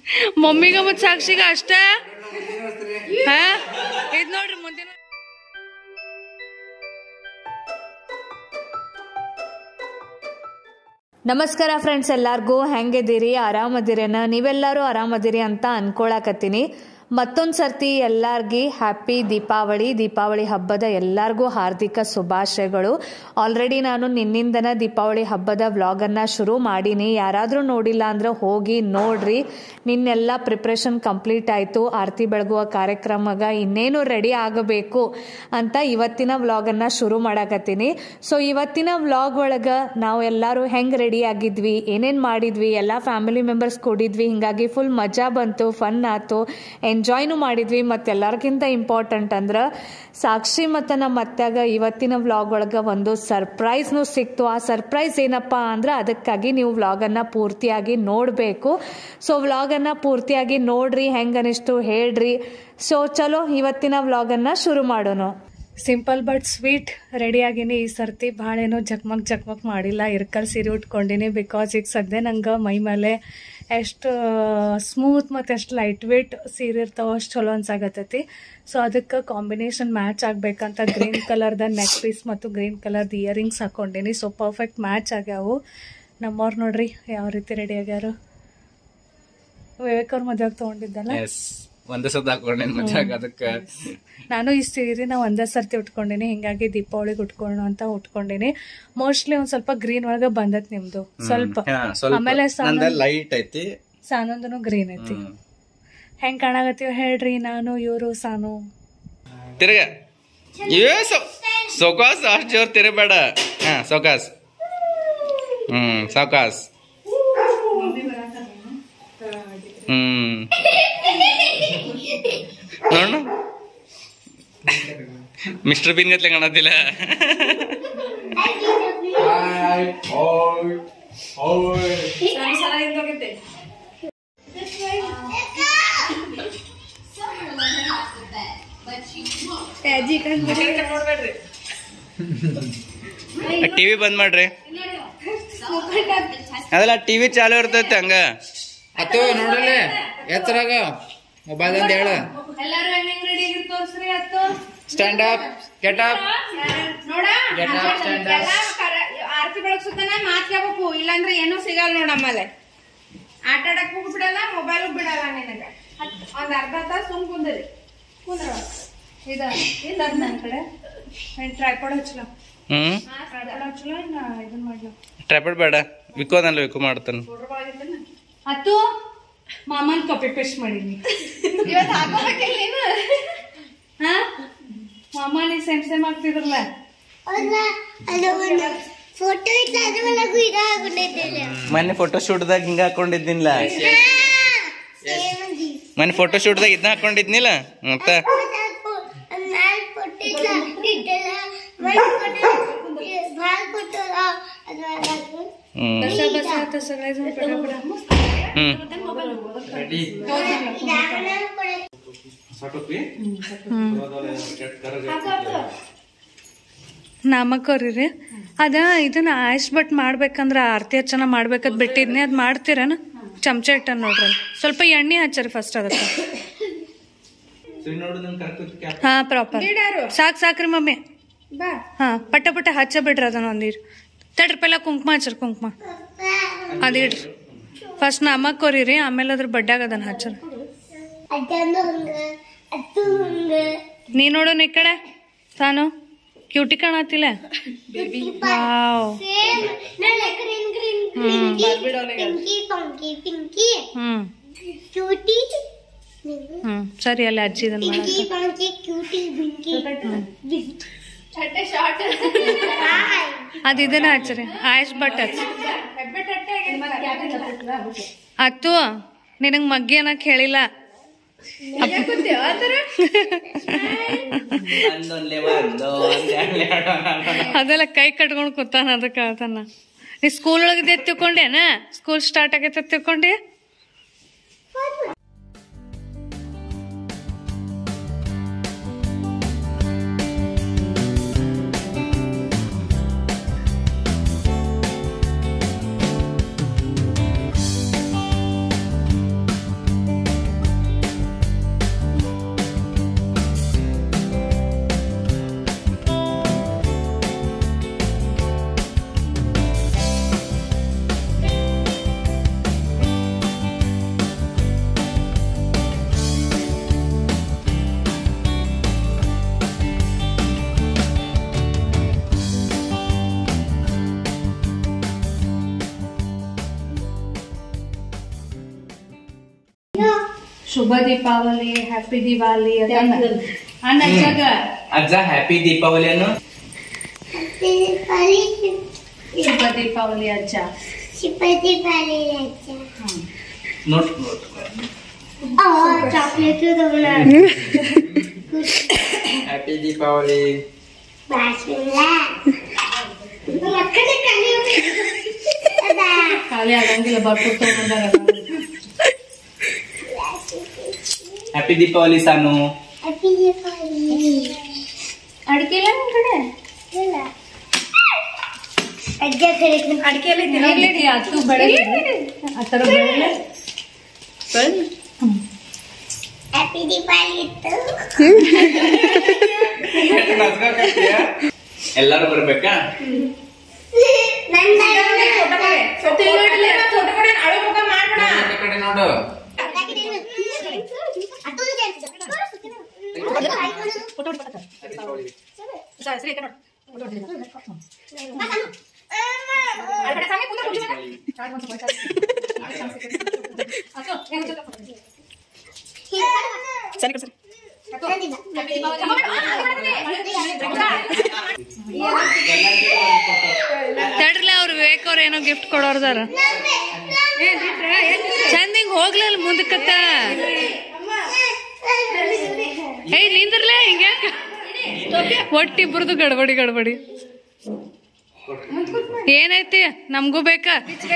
ಮಮ್ಮಿಗ ಮತ್ ಸಾಕ್ಷಿಗ ಅಷ್ಟ ಹಾ ಇದ್ ನೋಡ್ರಿ ಮುಂದಿನ ನಮಸ್ಕಾರ ಫ್ರೆಂಡ್ಸ್ ಎಲ್ಲಾರ್ಗೂ ಹೆಂಗಿದ್ದೀರಿ ಆರಾಮದಿರೇನ ನೀವೆಲ್ಲರೂ ಆರಾಮದಿರಿ ಅಂತ ಅನ್ಕೊಳಕತ್ತೀನಿ ಮತ್ತೊಂದು ಸರ್ತಿ ಎಲ್ಲಾರ್ಗಿ ಹ್ಯಾಪಿ ದೀಪಾವಳಿ ದೀಪಾವಳಿ ಹಬ್ಬದ ಎಲ್ಲಾರ್ಗೂ ಹಾರ್ದಿಕ ಶುಭಾಶಯಗಳು ಆಲ್ರೆಡಿ ನಾನು ನಿನ್ನಿಂದನ ದೀಪಾವಳಿ ಹಬ್ಬದ ವ್ಲಾಗನ್ನು ಶುರು ಮಾಡೀನಿ ಯಾರಾದರೂ ನೋಡಿಲ್ಲ ಅಂದ್ರೆ ಹೋಗಿ ನೋಡ್ರಿ ನಿನ್ನೆಲ್ಲ ಪ್ರಿಪ್ರೇಷನ್ ಕಂಪ್ಲೀಟ್ ಆಯಿತು ಆರತಿ ಬೆಳಗುವ ಕಾರ್ಯಕ್ರಮಗ ಇನ್ನೇನು ರೆಡಿ ಆಗಬೇಕು ಅಂತ ಇವತ್ತಿನ ವ್ಲಾಗನ್ನು ಶುರು ಮಾಡಾಕತ್ತೀನಿ ಸೊ ಇವತ್ತಿನ ವ್ಲಾಗ್ ಒಳಗೆ ನಾವು ಎಲ್ಲರೂ ಹೆಂಗೆ ರೆಡಿ ಆಗಿದ್ವಿ ಏನೇನು ಮಾಡಿದ್ವಿ ಎಲ್ಲ ಫ್ಯಾಮಿಲಿ ಮೆಂಬರ್ಸ್ ಕೂಡಿದ್ವಿ ಹಿಂಗಾಗಿ ಫುಲ್ ಮಜಾ ಬಂತು ಫನ್ ಆತು ಎಂಜಾಯ್ನು ಮಾಡಿದ್ವಿ ಮತ್ತು ಎಲ್ಲರಿಗಿಂತ ಇಂಪಾರ್ಟೆಂಟ್ ಅಂದ್ರೆ ಸಾಕ್ಷಿ ಮತ್ತು ನಮ್ಮ ಅತ್ಯಾಗ ಇವತ್ತಿನ ವ್ಲಾಗ್ ಒಳಗೆ ಒಂದು ಸರ್ಪ್ರೈಸ್ನು ಸಿಕ್ತು ಆ ಸರ್ಪ್ರೈಸ್ ಏನಪ್ಪ ಅಂದ್ರೆ ಅದಕ್ಕಾಗಿ ನೀವು ವ್ಲಾಗನ್ನು ಪೂರ್ತಿಯಾಗಿ ನೋಡಬೇಕು ಸೊ ವ್ಲಾಗನ್ನು ಪೂರ್ತಿಯಾಗಿ ನೋಡ್ರಿ ಹೆಂಗೆ ಅನಿಸ್ತು ಹೇಳ್ರಿ ಸೊ ಚಲೋ ಇವತ್ತಿನ ವ್ಲಾಗನ್ನು ಶುರು ಮಾಡೋಣ ಸಿಂಪಲ್ ಬಟ್ ಸ್ವೀಟ್ ರೆಡಿ ಆಗೀನಿ ಈ ಸರ್ತಿ ಭಾಳ ಏನೋ ಜಕ್ಮಕ್ ಜಕ್ಮಕ್ ಮಾಡಿಲ್ಲ ಇರ್ಕಲ್ ಸೀರೆ ಉಟ್ಕೊಂಡಿನಿ ಬಿಕಾಸ್ ಈಗ ಸದ್ಯ ನಂಗೆ ಮೈ ಮೇಲೆ ಎಷ್ಟು ಸ್ಮೂತ್ ಮತ್ತು ಎಷ್ಟು ಲೈಟ್ ವೇಟ್ ಸೀರೆ ಇರ್ತಾವ ಅಷ್ಟು ಚಲೋ ಅನ್ಸಾಗತ್ತೈತಿ ಸೊ ಅದಕ್ಕೆ ಕಾಂಬಿನೇಷನ್ ಮ್ಯಾಚ್ ಆಗಬೇಕಂತ ಗ್ರೀನ್ ಕಲರ್ದ ನೆಕ್ ಪೀಸ್ ಮತ್ತು ಗ್ರೀನ್ ಕಲರ್ದ ಇಯರಿಂಗ್ಸ್ ಹಾಕ್ಕೊಂಡಿನಿ ಸೊ ಪರ್ಫೆಕ್ಟ್ ಮ್ಯಾಚ್ ಆಗ್ಯಾವು ನಮ್ಮವ್ರು ನೋಡ್ರಿ ಯಾವ ರೀತಿ ರೆಡಿ ಆಗ್ಯಾರು ವಿವೇಕ್ ಅವ್ರ ಮದ್ವೆಗೆ ತೊಗೊಂಡಿದ್ದಲ್ಲ ಎಸ್ ಒಂದೇ ಸದ ಹಾಕೊಂಡೇನ್ ಮಜಾಗ ಅದಕ್ಕೆ ನಾನು ಈ ಸೀರೆ ನಾ ಒಂದೇ ಸರ್ತಿ ಉಟ್ಕೊಂಡಿನಿ ಹಿಂಗಾಗಿ ದೀಪಾವಳಿಗೆ ಉಟ್ಕೊಳ್ಳೋಣ ಅಂತ ಉಟ್ಕೊಂಡಿನಿ ಮೋಸ್ಟ್ಲಿ ಒಂದ್ ಸ್ವಲ್ಪ ಗ್ರೀನ್ ಒಳಗ ಬಂದತ್ ನಿಮ್ದು ಸ್ವಲ್ಪ ಹಾ, ಸ್ವಲ್ಪ ಆಮೇಲೆ ನಂದ ಲೈಟ್ ಐತಿ ಸಾನಂದನು ಗ್ರೀನ್ ಐತಿ ಹೆಂಗ್ ಕಾಣಾಗತ್ತೀವ ಹೇಳ್ರಿ ನಾನು ಇವರು ಸಾನು ತಿರ್ಗ ಏ ಸೌಕಾಸ್ ಅಷ್ಟು ಜೋರ್ ತಿರಬೇಡ ಹಾ ಸೌಕಾಸ್ ಹ್ಮ್ ಸೌಕಾಸ್ ಹ್ಮ್ ನೋಡ ಮಿಸ್ಟರ್ ಬಿನ್ ಗತ್ಲೆ ಕಾಣತಿಲ್ಲ ಟಿವಿ ಬಂದ್ ಮಾಡ್ರಿ ಅದಲ್ಲ ಟಿವಿ ಚಾಲು ಇರ್ತೈತೆ ಹಂಗ ಅತ್ತು ನೋಡಲೆ ಎತ್ತರಾಗ ಮೊಬೈಲ್ ಅಂತ ಹೇಳ ಸ್ಟ್ಯಾಂಡ್ ಅಪ್ ಗೆಟ್ ಅಪ್ ನೋಡ Get up, stand up. ಎಲ್ಲ ಕರ- ಆರತಿ ಬೆಳಗ್ಸುತ್ತಾನ ಮಾತ್ ಕೇಳ್ಬೇಕು ಇಲ್ಲಾಂದ್ರೆ ಏನೂ ಸಿಗಲ್ಲ ನೋಡ ಆಮೇಲೆ ಆಟ ಆಡಕ್ ಬಿಡಲ್ಲ ಮೊಬೈಲ್ ಬಿಡಲ್ಲ ನಿನಗ ಹತ್- ಒಂದ್ ಅರ್ಧ ತಾಸ ಸುಮ್ ಕುಂದ್ರಿ ಕುಂದ್ರ ಇದ ಇಲ್ಲ ನನ್ನ ಕಡೆ ಟ್ರೈಪಾಡ್ ಹಚ್ಚಲ ಹ್ಮ್ ಟ್ರೈಪಾಡ್ ಹಚ್ಚಲ ಇನ್ನ ಇದನ್ ಮಾಡ್ಲ ಟ್ರಾಪಡ್ ಬೇಡ ವಿಕೋದಲ್ಲ ವಿಕೋ ಮಾಡ್ತಾನ ಅತ್ತು ಮಾಮನ್ ಕಾಪಿ ಪೇಸ್ಟ್ ಮಾಡೀನಿ ಇವತ್ತು ಹಾಕೋಬೇಕಿಲ್ಲ ಹಾ ಮಾಮ ನೀ ಸೇಮ್ ಸೇಮ್ ಆಗ್ತಿದ್ರಲ್ಲ ಫೋಟೋ ಇತ್ತು ಅದ್ರ ಒಳಗೂ ಇದಾಗ್ಬಿಟ್ಟಿದ್ದಿಲ್ಲ ಮೊನ್ನೆ ಫೋಟೋ ಶೂಟ್ದಾಗ ಹಿಂಗ ಹಾಕೊಂಡಿದ್ನಿಲ್ಲ ಸೇಮ್ ಮೊನ್ನೆ ಫೋಟೋ ಶೂಟ್ದಾಗ ಇದನ್ನ ಹಾಕೊಂಡಿದ್ನಿಲ್ಲ ಮತ್ತ ನಾಲ್ ಫೋಟೋ ಇಲ್ಲ ಇದ್ದಲ್ಲ ಒಂದು ಫೋಟೋ ಭಾಳ ಫೋಟೋ ಅದ್ರೊಳಗೆ ಹ್ಮ್ ಬಸ ಬಸ ಆತ ಸಗಳೆ ಜನ ಪಟ ಪಟ. ಹ್ಮ್ ನಾಮಕವ್ರಿ ಅದ ಇದನ್ನ ಆಯ್ಸ್ ಬಟ್ ಮಾಡ್ಬೇಕಂದ್ರ ಆರತಿ ಹಚ್ಚನ ಮಾಡ್ಬೇಕದ್ ಬಿಟ್ಟಿದ್ನಿ ಅದ್ ಮಾಡ್ತೀರನ ಚಮಚ ಇಟ್ಟ ನೋಡ್ರಿ ಸ್ವಲ್ಪ ಎಣ್ಣೆ ಹಚ್ಚರಿ ಫಸ್ಟ್ ಅದಕ್ಕೆ ಹಾ ಪ್ರಾಪರ್ ಸಾಕ್ ಸಾಕ್ರಿ ಮಮ್ಮಿ ಬಾ ಹಾ ಪಟ ಪಟ ಹಚ್ಚ ಬಿಡ್ರಿ ಅದನ್ನ ಒಂದೀರ್ ತಡ್ರಿ ಪೆಲ್ಲ ಕುಂಕುಮ ಹಚ್ಚರಿ ಕುಂಕುಮ ಅದಿಡ್ರಿ ಫಸ್ಟ್ ನಾಮಕ್ ಕೊರಿರಿ ಆಮೇಲೆ ಅದ್ರ ಬಡ್ಡ್ಯಾಗ ಅದನ್ನ ಹಚ್ಚರಿ ಅದೊಂದು ಹಂಗ ಅದು ಹಂಗ ನೀ ನೋಡೋಣ ಈ ಕಡೆ ತಾನು ಕ್ಯೂಟಿ ಕಾಣತಿಲ್ಲ ವಾವ್ ಸೇಮ್ ನನ್ನ green green green pinky punky pinky ಹ್ಮ್ ಕ್ಯೂಟಿ ಹ್ಮ್ ಸರಿ ಅಲ್ಲಿ ಅಜ್ಜಿ ಇದನ್ನ ಪಿಂಕಿ ಮಾಡಾಕ ಪಂಕಿ ಕ್ಯೂಟಿ ಬಿಂಕಿ ಚಟ್ಟೆ ಶಾರ್ಟ್ ಅದ್ ಇದನ್ನ ಹಚ್ಚರಿ ಆಯುಷ್ ಭಟ್ ಹಚ್ಚ ಹೆಬ್ಬೆ ಟಟ್ಟೆ ಆಗೈತೆ ಅತ್ತು ನಿನಗ್ ಮಗ್ಗಿ ಅನ್ನಕ್ ಹೇಳಿಲ್ಲ ಅದೆಲ್ಲ ಕೈ ಕಟ್ಕೊಂಡ್ ಕೂತಾನ ಅದಕ್ಕೆ ಹೇಳ್ತಾನ ನೀ ಸ್ಕೂಲ್ ಒಳಗಿದೆ ತಿಳ್ಕೊಂಡೇನ ಸ್ಕೂಲ್ ಸ್ಟಾರ್ಟ್ ಆಗೈತೆ ತಿಳ್ಕೊಂಡಿ ಶುಭ ದೀಪಾವಳಿ ಹ್ಯಾಪಿ ದಿವಾಲಿ ಅಣ್ಣ ಅಜ್ಜಾಗ ಅಜ್ಜ ಹ್ಯಾಪಿ ದೀಪಾವಳಿ ಅನ್ನು ಪಾಲಿ ಶುಭ ದೀಪಾವಳಿ ಅಜ್ಜ ಚಿಪ್ಪತಿ ಪಾಲಿ ಅಚ್ಚ ನೋಟ್ ನೋಟ್ ಆ ಚಾಕ್ಲೇಟ್ ತಗೊಂಡ ಹ್ಯಾಪಿ ದೀಪಾವಳಿ ಬಾಸ್ಮಿಲ್ಲ ಮಕ್ಕಳ ಕಲಿ ಅದಾ ಖಾಲಿ ಆಗಂಗಿಲ್ಲ ಬರ್ಕೊಡ್ ತಗೊಂಡಾರ ಹ್ಯಾಪಿ ದೀಪಾವಳಿ ಸಾನು ಹ್ಯಾಪಿ ದೀಪಾವಳಿ ಅಡಿಕೆ ಇಲ್ಲ ನಿಮ್ ಕಡೆ ಇಲ್ಲ ಅಜ್ಜ ಕರೀತೀನಿ ಅಡಿಕೆ ಎಲ್ಲ ಇರ್ಲಿ ಅತ್ತು ಬೆಳಗ್ಗೆ ಆ ಥರ ಬೆಳಗ್ಗೆ ಹ್ಯಾಪಿ ದೀಪಾವಳಿ ಇತ್ತು ಎಲ್ಲಾರು ಬರ್ಬೇಕಾ ನನ್ನ ಅಳು ಮುಖ ಮಾಡ್ಬೇಡ ಈ ಕಡೆ ನೋಡು ತಡ್ರಲ್ಲ ಅವ್ರು ವಿವೇಕ್ ಅವ್ರ ಏನೋ ಗಿಫ್ಟ್ ಕೊಡೋರ್ದಾರ ಚಂದ ಹಿಂಗ್ ಹೋಗ್ಲಲ್ಲ ಮುಂದಕ್ಕತ್ತ ಏಯ್ ನಿಂದ್ರಲೇ ಹಿಂಗ್ಯಾಕ ಒಟ್ಟಿಬ್ರದು ಗಡ್ಬಡಿ ಗಡ್ಬಡಿ ಏನೈತಿ ನಮಗೂ ಬೇಕಾ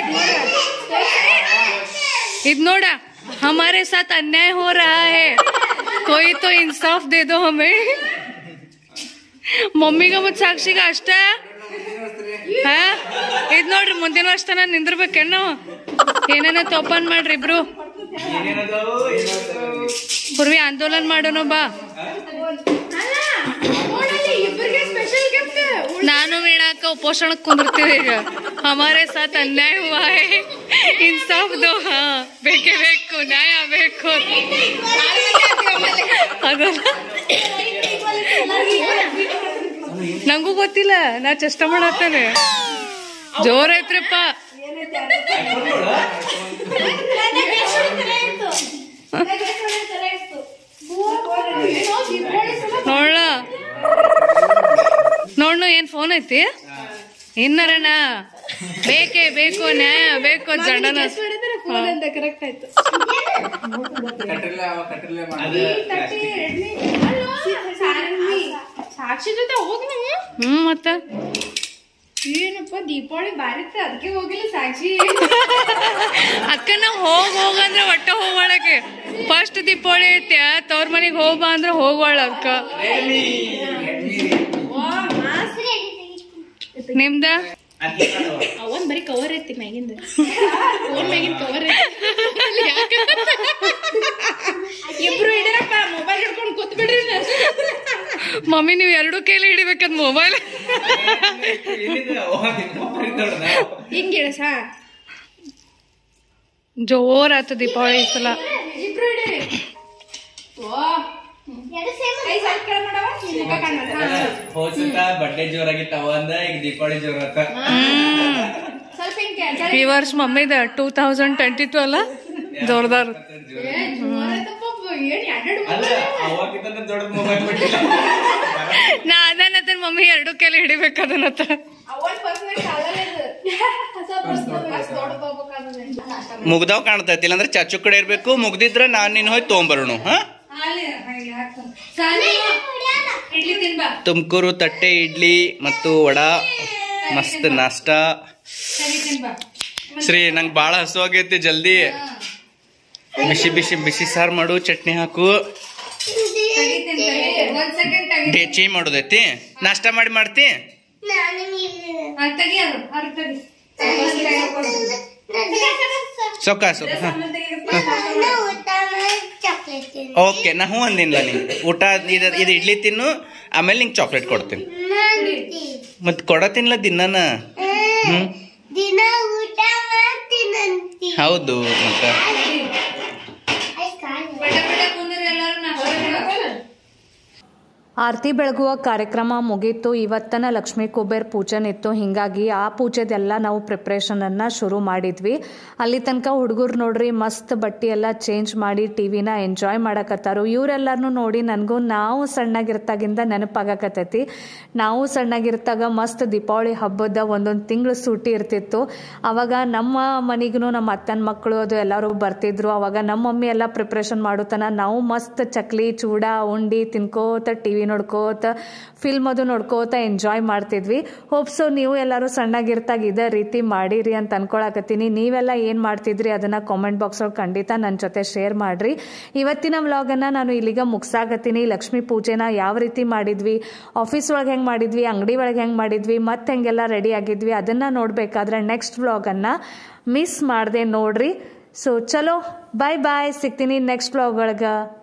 ಇದ್ ನೋಡ हमारे साथ अन्याय हो रहा है कोई तो इंसाफ दे दो हमें ಮಮ್ಮಿಗ ಮತ್ ಸಾಕ್ಷಿಗ ಅಷ್ಟ ಹಾ ಇದ್ ನೋಡ್ರಿ ಮುಂದಿನ ವರ್ಷ ತನ ನಿಂದಿರ್ಬೇಕೇನು ಏನೇನ ತೋಪನ್ ಮಾಡ್ರಿ ಇಬ್ರು ಪೂರ್ವಿ ಆಂದೋಲನ ಮಾಡೋಣ ಬಾ ನಾನು ವೀಣಾಕ ಉಪೋಷಣಕ್ ಕುಂದಿರ್ತೀವಿ ಈಗ ಹಮಾರೆ ಸಾತ್ ಅನ್ಯಾಯ ಹುವಾ ಹೈ ಇನ್ಸಾಫ್ ದೋ ಹಾ ಬೇಕೇ ಬೇಕು ನ್ಯಾಯ ಬೇಕು ಅದಲ್ಲ ನಂಗೂ ಗೊತ್ತಿಲ್ಲ ನಾ ಚೇಷ್ಟ ಮಾಡತ್ತೇನೆ ಜೋರ್ ಐತ್ರಿಪ್ಪ ನೋಡ ನೋಡ್ನು ಏನ್ ಫೋನ್ ಐತಿ ಇನ್ನರಣ್ಣ ಬೇಕೇ ಬೇಕು ನ್ಯಾಯ ಬೇಕು ಜಡನ ಕಟ್ರಿಲ್ಲ ಅವ ಕಟ್ರಿಲ್ಲ ಮಾಡು. ಸಾಕ್ಷಿ ಜೊತೆ ಹೋಗಿ ನಾವು ಹ್ಮ್ ಮತ್ತ ಏನಪ್ಪ ದೀಪಾವಳಿ ಬಾರಿತ್ತ ಅದಕ್ಕೆ ಹೋಗಿಲ್ಲ ಸಾಕ್ಷಿ ಅಕ್ಕ ನಾವ್ ಹೋಗ್ ಹೋಗಂದ್ರ ಒಟ್ಟ ಹೋಗೋಳಕ್ಕೆ ಫಸ್ಟ್ ದೀಪಾವಳಿ ಐತಿ ತವ್ರ ಮನೆಗ್ ಹೋಗ್ಬಾ ಅಂದ್ರ ಹೋಗ್ವಾಳ ಅಕ್ಕ ನಿಮ್ದ ಅವನ್ ಬರೀ ಕವರ್ ಐತಿ ಮ್ಯಾಗಿಂದ ಫೋನ್ ಮ್ಯಾಗಿನ ಕವರ್ ಇಬ್ರು ಹಿಡಿರಪ್ಪ ಮೊಬೈಲ್ ಹಿಡ್ಕೊಂಡು ಕೂತ್ ಬಿಡ್ರಿ ಮಮ್ಮಿ ನೀವ್ ಎರಡು ಕೈಲಿ ಹಿಡಿಬೇಕದ್ ಮೊಬೈಲ್ ಹಿಂಗ್ ಇಳಸ ಜೋರ್ ಆತ ದೀಪಾವಳಿ ಈ ಸಲ ಇಬ್ರು ಹಿಡಿರಿ ಓ ಕೈ ಸ್ವಲ್ಪ ಕೆಳಗ್ ಮಾಡವ ನಿನ್ ಮುಖ ಕಾಣ್ಬೇಡ. ಹಾ. ಹೋಸತ ಬಡ್ಡೆ ಜೋರಾಗಿತ್ತು ಅವಂದ ಈಗ ದೀಪಾವಳಿ ಜೋರಾತ ಸ್ವಲ್ಪ ಹಿಂಗ್ ಕೆಳಗ್ ಕೆಳಗ್ ಈ ವರ್ಷ ಮಮ್ಮಿದ ಟೂ ತೌಸಂಡ್ ಟ್ವೆಂಟಿ ಟು ಅಲ್ಲ ಜೋರ್ದಾರ್ ಜೋರಾಯ್ತಪ್ಪ, ಏನ್ ಎರಡೆರಡು ಅಲ್ಲ ಅವಾಗಿಂತ ದೊಡ್ಡ ಮೊಬೈಲ್ ಬಿಟ್ಟಿಲ್ಲ ನಾ ಅದನ್ನ ಮಮ್ಮಿ ಎರಡು ಕೈಲಿ ಹಿಡಿಬೇಕು ಅದನ್ನತ್ತ ಅವನ್ ಪರ್ಸನಲ್ ಕಾಲಲ್ಲ ಇದು. ಸ್ವಲ್ಪ ಅಷ್ಟ್ ದೊಡ್ಡದ್ ಹೋಗ್ಬೇಕಾದ್ರೆ. ಮುಗ್ದಾವ್ ಕಾಣ್ತೈತಿ ಇಲ್ಲಾಂದ್ರೆ ಚಾಚು ಕಡೆ ಇರ್ಬೇಕು ಮುಗ್ದಿದ್ರ ನಾನ್ ನಿನ್ ಹೋಗಿ ತೊಗೊಂಬರೋಣ ಹಾ ಇಡ್ಲಿ ತಿನ್ಬಾ ತುಮಕೂರು ತಟ್ಟೆ ಇಡ್ಲಿ ಮತ್ತು ವಡಾ ಮಸ್ತ್ ನಾಷ್ಟ ಶ್ರೀ ನಂಗೆ ಭಾಳ ಹಸು ಆಗೈತಿ ಜಲ್ದಿ ಬಿಸಿ ಬಿಸಿ ಬಿಸಿ ಸಾರು ಮಾಡು ಚಟ್ನಿ ಹಾಕು ಒಂದ್ ಸೆಕೆಂಡ್ ಡೇಚಿ ಮಾಡೋದೈತಿ ನಾಷ್ಟ ಮಾಡಿ ಮಾಡ್ತಿ ತೆಗಿ ಅದು ಅವ್ರ್ ತೆಗಿ ಸೊಕ್ಕ ಸೊಕ್ಕ ಹಾ ಚಾಕ್ಲೇಟ್ ಓಕೆ ನಾ ಹ್ಞೂ ಅಂದಿಲ್ಲ ನಿಂಗೆ ಊಟ ಇದು ಇದು ಇಡ್ಲಿ ತಿನ್ನು ಆಮೇಲೆ ನಿಂಗೆ ಚಾಕ್ಲೇಟ್ ಕೊಡ್ತೀನಿ ಮತ್ತೆ ಕೊಡತೀನಿಲ್ಲ ದಿನಾನ ಹ್ಞೂ ದಿನ ಊಟ ಮಾಡ್ತೀನಂತಿ ಹೌದು ಮತ್ತೆ ಆರತಿ ಬೆಳಗುವ ಕಾರ್ಯಕ್ರಮ ಮುಗೀತು ಇವತ್ತನ ಲಕ್ಷ್ಮೀ ಕುಬೇರ್ ಪೂಜೆನ ಇತ್ತು ಹಿಂಗಾಗಿ ಆ ಪೂಜೆದೆಲ್ಲ ನಾವು ಪ್ರಿಪ್ರೇಷನನ್ನು ಶುರು ಮಾಡಿದ್ವಿ ಅಲ್ಲಿ ತನಕ ಹುಡುಗರು ನೋಡ್ರಿ ಮಸ್ತ್ ಬಟ್ಟೆ ಎಲ್ಲ ಚೇಂಜ್ ಮಾಡಿ ಟಿ ವಿನ ಎಂಜಾಯ್ ಮಾಡಕತ್ತಾರು ಇವರೆಲ್ಲರನ್ನೂ ನೋಡಿ ನನಗೂ ನಾವು ಸಣ್ಣಗಿರ್ತಾಗಿಂದ ನೆನಪಾಗಕತ್ತೈತಿ ನಾವು ಸಣ್ಣಗಿರ್ತಾಗ ಮಸ್ತ್ ದೀಪಾವಳಿ ಹಬ್ಬದ ಒಂದೊಂದು ತಿಂಗಳು ಸೂಟಿ ಇರ್ತಿತ್ತು ಅವಾಗ ನಮ್ಮ ಮನೆಗೂ ನಮ್ಮ ಅತ್ತನ ಮಕ್ಕಳು ಅದು ಎಲ್ಲರೂ ಬರ್ತಿದ್ರು ಅವಾಗ ನಮ್ಮ ಮಮ್ಮಿ ಎಲ್ಲ ಪ್ರಿಪ್ರೇಷನ್ ಮಾಡೋತನ ನಾವು ಮಸ್ತ್ ಚಕ್ಲಿ ಚೂಡ ಉಂಡಿ ತಿನ್ಕೋತ ಟಿ ವಿ ನೋಡ್ಕೋತ ಫಿಲ್ಮ್ ಅದು ನೋಡ್ಕೋತ ಎಂಜಾಯ್ ಮಾಡ್ತಿದ್ವಿ ಹೋಪ್ಸೋ ನೀವು ಎಲ್ಲರೂ ಸಣ್ಣಗಿರ್ತಾಗ ಇದೇ ರೀತಿ ಮಾಡಿರಿ ಅಂತ ಅನ್ಕೊಳಕತ್ತೀನಿ ನೀವೆಲ್ಲ ಏನು ಮಾಡ್ತಿದ್ರಿ ಅದನ್ನು ಕಾಮೆಂಟ್ ಬಾಕ್ಸ್ ಒಳಗೆ ಖಂಡಿತ ನನ್ನ ಜೊತೆ ಶೇರ್ ಮಾಡಿರಿ ಇವತ್ತಿನ ವ್ಲಾಗನ್ನು ನಾನು ಇಲ್ಲಿಗ ಮುಗ್ಸಾಕತ್ತೀನಿ ಲಕ್ಷ್ಮೀ ಪೂಜೆನ ಯಾವ ರೀತಿ ಮಾಡಿದ್ವಿ ಆಫೀಸ್ ಒಳಗೆ ಹೆಂಗೆ ಮಾಡಿದ್ವಿ ಅಂಗಡಿ ಒಳಗೆ ಹೆಂಗೆ ಮಾಡಿದ್ವಿ ಮತ್ತೆ ಹೆಂಗೆಲ್ಲ ರೆಡಿ ಆಗಿದ್ವಿ ಅದನ್ನು ನೋಡಬೇಕಾದ್ರೆ ನೆಕ್ಸ್ಟ್ ವ್ಲಾಗನ್ನು ಮಿಸ್ ಮಾಡದೆ ನೋಡ್ರಿ ಸೊ ಚಲೋ ಬಾಯ್ ಬಾಯ್ ಸಿಗ್ತೀನಿ ನೆಕ್ಸ್ಟ್ ವ್ಲಾಗ್ ಒಳಗೆ